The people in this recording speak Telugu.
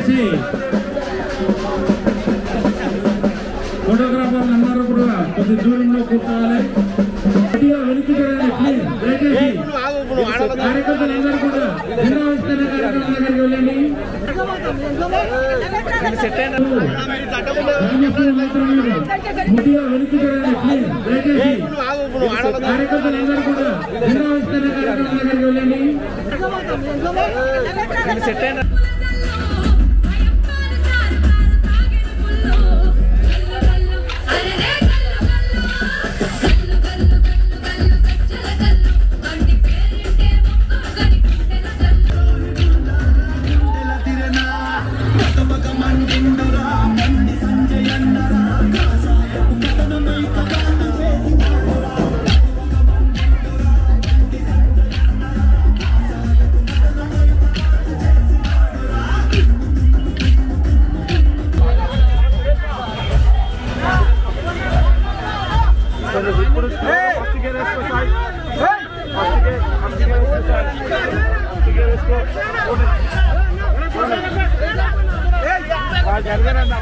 దయచేసి ఫోటోగ్రాఫర్లు అందరూ కూడా కొద్ది దూరంలో కూర్చోవాలి కొద్దిగా వెనక్కి జరగాలి ప్లీజ్ దయచేసి కార్యకర్తలందరూ కూడా జిల్లావిస్తరణ కార్యక్రమం దగ్గరికి వెళ్ళండి గ్రామస్తులు మాత్రం మీరు కొద్దిగా వెనక్కి జరగాలి ప్లీజ్ దయచేసి కార్యకర్తలందరూ కూడా జిల్లావిస్తరణ కార్యక్రమం దగ్గరికి వెళ్ళండి జరగరన్నా